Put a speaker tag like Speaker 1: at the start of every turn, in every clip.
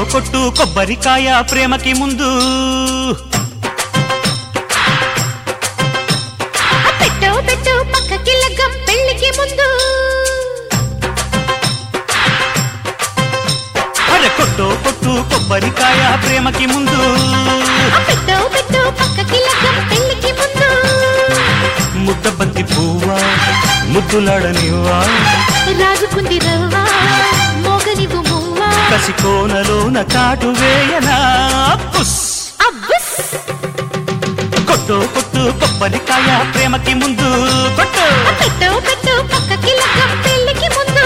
Speaker 1: కొట్టు కొబ్బరికాయ ప్రేమకి ముందు
Speaker 2: ఆ పెట్టు పెట్టు పక్కకి లగ్గం పెళ్లికి ముందు
Speaker 1: అరే కొట్టు కొట్టు కొబ్బరికాయ ప్రేమకి ముందు
Speaker 2: ఆ పెట్టు పెట్టు పక్కకి లగ్గం పెళ్లికి ముందు
Speaker 1: ముద్ద బంతి పువ్వా ముద్దులాడనివ్వా
Speaker 2: రాజుకుంది రవ్వా మోగనివు మువ్వా
Speaker 1: కసి కోనలోన కాటు వేయనా పుస్
Speaker 2: అబ్బుస్
Speaker 1: కొట్టు కొట్టు కొబ్బరికాయ ప్రేమకి ముందు కొట్టు
Speaker 2: ఆ పెట్టు పెట్టు పక్కకి లగ్గం పెళ్లికి ముందు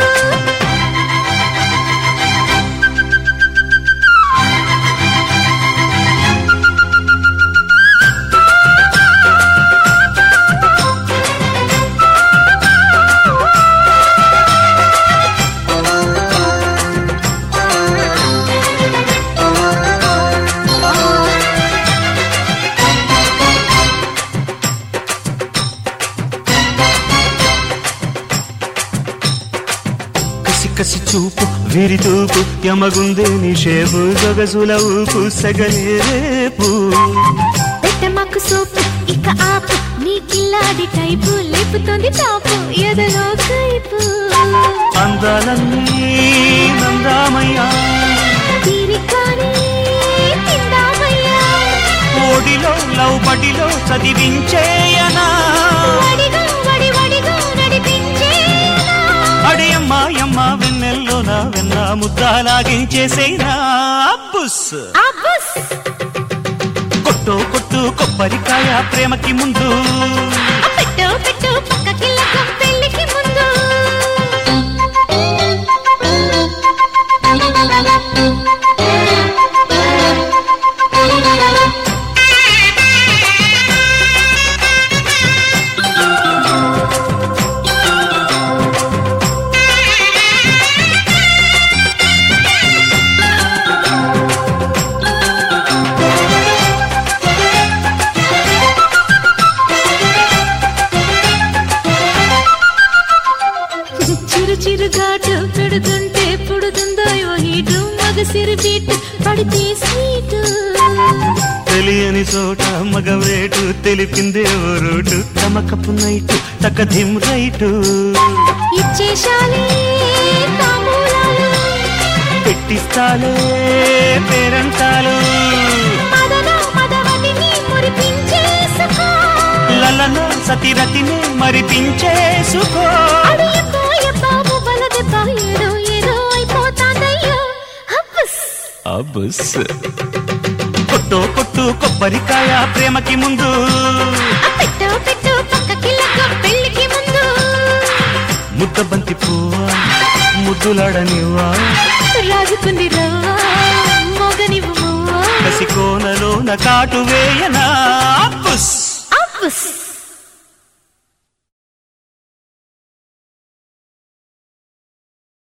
Speaker 1: కసి కసి చూపు వీరి తూపు యమగుందే నిషేపు గగజుల ఊపు సగలే రేపు
Speaker 2: పెట్టమాకు సోపు ఇక ఆపు నీ కిల్లాడి టైపు లేపుతోంది టాపు ఎదలో కైపు
Speaker 1: అందాలన్నీ నందామయ్యా
Speaker 2: తీరికాని తిందామయ్యా
Speaker 1: ఓడిలో లవ్ బడిలో చదివించేయనా
Speaker 2: వడిగా వడి వడిగా నడిపించేనా
Speaker 1: అడియమ్మా యమ్మ వెన్నెల్లో నా వెన్న ముద్దాలాగించేసేనా బుస్
Speaker 2: అబ్బుస్
Speaker 1: కొట్టు కొట్టు కొబ్బరికాయ ప్రేమకి ముందు
Speaker 2: ఆ పెట్టు పెట్టు పక్కకి లగ్గం పెళ్లికి ముందు చిరు చిరు ఘాటు పెడుతుంటే పుడుతుందో ఓ హీటు మగ సిరి బీట్ పడితే స్వీటు
Speaker 1: తెలియని చోట మగవేటు తెలిపిందే ఓ రోటు తమకపు నైటు తకధిం రైటు
Speaker 2: ఇచ్చేశాలే తాంబూలాలు
Speaker 1: పెట్టిస్తాలే పేరంటాలు
Speaker 2: మదన మదవతిని మురిపించేసుకో
Speaker 1: లలన సతిరతిని మరిపించేసుకో
Speaker 2: అడియకో బాబు బలదెబ్బ ఏదో ఏదో అయిపోతాందయ్యో హబ్బస్
Speaker 1: అబుస్ కొట్టు కొట్టు కొబ్బరికాయ ప్రేమకి ముందు
Speaker 2: ఆ పెట్టు పెట్టు పక్కకి లగ్గం పెళ్లికి ముందు
Speaker 1: ముద్ద బంతి పువ్వా ముద్దులాడనివ్వా
Speaker 2: రాజుకుంది రవ్వా మోగనివు మువ్వా
Speaker 1: కసి కోనలోన కాటు వేయనా అబ్బుస్
Speaker 2: అబ్బస్